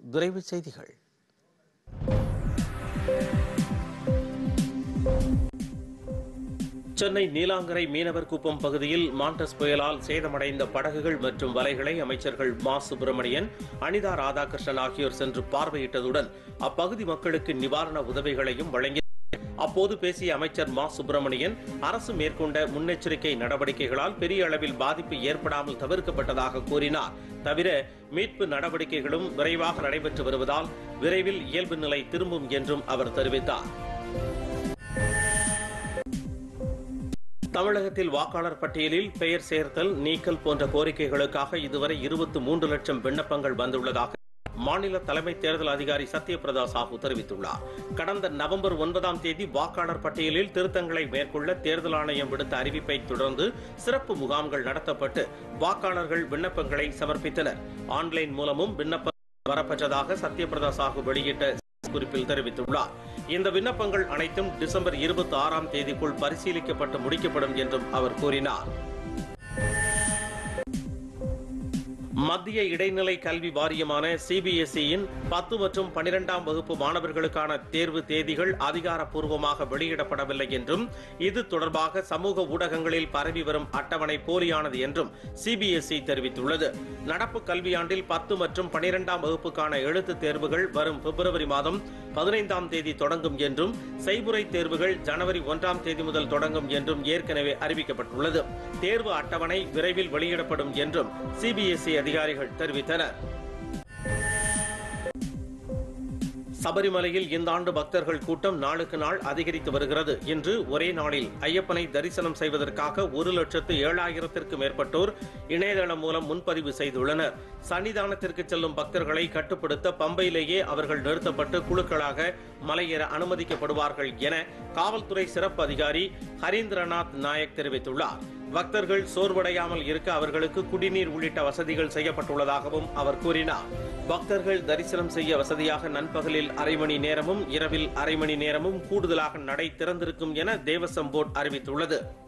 விரைவு செய்திகள் சென்னை நீலாங்கரை மீனவர் குப்பம் பகுதியில் மாண்டஸ் புயலால் சேதமடைந்த படகுகள் மற்றும் வலைகளை அமைச்சர்கள் மா சுப்பிரமணியன் அனிதா ராதாகிருஷ்ணன் ஆகியோர் சென்று பார்வையிட்டதுடன் அப்பகுதி மக்களுக்கு நிவாரண உதவிகளையும் வழங்கி அப்போது பேசிய அமைச்சர் மா சுப்பிரமணியன் அரசு மேற்கொண்ட முன்னெச்சரிக்கை நடவடிக்கைகளால் பெரிய அளவில் பாதிப்பு ஏற்படாமல் தவிர்க்கப்பட்டதாக கூறினார் தவிர மீட்பு நடவடிக்கைகளும் விரைவாக நடைபெற்று வருவதால் விரைவில் இயல்பு நிலை திரும்பும் என்றும் அவர் தெரிவித்தார் தமிழகத்தில் வாக்காளர் பட்டியலில் பெயர் சேர்த்தல் நீக்கல் போன்ற கோரிக்கைகளுக்காக இதுவரை இருபத்தி மூன்று லட்சம் விண்ணப்பங்கள் வந்துள்ளதாக மாநில தலைமை தேர்தல் அதிகாரி சத்யபிரதா சாஹூ தெரிவித்துள்ளார் கடந்த நவம்பர் ஒன்பதாம் தேதி வாக்காளர் பட்டியலில் திருத்தங்களை மேற்கொள்ள தேர்தல் ஆணையம் விடுத்த அறிவிப்பை தொடர்ந்து சிறப்பு முகாம்கள் நடத்தப்பட்டு வாக்காளர்கள் விண்ணப்பங்களை சமர்ப்பித்தனர் ஆன்லைன் மூலமும் விண்ணப்பம் வரப்பெற்றதாக சத்யபிரதா சாஹூ வெளியிட்ட குறிப்பில் தெரிவித்துள்ளார் இந்த விண்ணப்பங்கள் அனைத்தும் டிசம்பர் இருபத்தி ஆறாம் தேதிக்குள் பரிசீலிக்கப்பட்டு முடிக்கப்படும் என்றும் அவர் கூறினார் மத்திய இடைநிலை கல்வி வாரியமான சிபிஎஸ்இயின் பத்து மற்றும் பனிரெண்டாம் வகுப்பு மாணவர்களுக்கான தேர்வு தேதிகள் அதிகாரப்பூர்வமாக வெளியிடப்படவில்லை என்றும் இது தொடர்பாக சமூக ஊடகங்களில் பரவி வரும் அட்டவணை போலியானது என்றும் சிபிஎஸ்இ தெரிவித்துள்ளது நடப்பு கல்வியாண்டில் பத்து மற்றும் பனிரெண்டாம் வகுப்புக்கான எழுத்துத் தேர்வுகள் வரும் பிப்ரவரி மாதம் பதினைந்தாம் தேதி தொடங்கும் என்றும் செய்முறை தேர்வுகள் ஜனவரி ஒன்றாம் தேதி முதல் தொடங்கும் என்றும் ஏற்கனவே அறிவிக்கப்பட்டுள்ளது தேர்வு அட்டவணை விரைவில் வெளியிடப்படும் என்றும் சிபிஎஸ்இ அதிகாரிகள் தெரிவித்தனர் சபரிமலையில் இந்த ஆண்டு பக்தர்கள் கூட்டம் நாளுக்கு நாள் அதிகரித்து வருகிறது இன்று ஒரே நாளில் ஐயப்பனை தரிசனம் செய்வதற்காக ஒரு லட்சத்து ஏழாயிரத்திற்கு மேற்பட்டோர் இணையதளம் மூலம் முன்பதிவு செய்துள்ளனர் சன்னிதானத்திற்கு செல்லும் பக்தர்களை கட்டுப்படுத்த பம்பையிலேயே அவர்கள் நிறுத்தப்பட்டு குழுக்களாக மலையேற அனுமதிக்கப்படுவார்கள் என காவல்துறை சிறப்பு அதிகாரி ஹரீந்திரநாத் நாயக் தெரிவித்துள்ளார் பக்தர்கள் சோர்வடையாமல் இருக்க அவர்களுக்கு குடிநீர் உள்ளிட்ட வசதிகள் செய்யப்பட்டுள்ளதாகவும் அவர் கூறினார் பக்தர்கள் தரிசனம் செய்ய வசதியாக நண்பகலில் அரை மணி நேரமும் இரவில் அரை மணி நேரமும் கூடுதலாக நடை திறந்திருக்கும் என தேவசம் போர்டு அறிவித்துள்ளது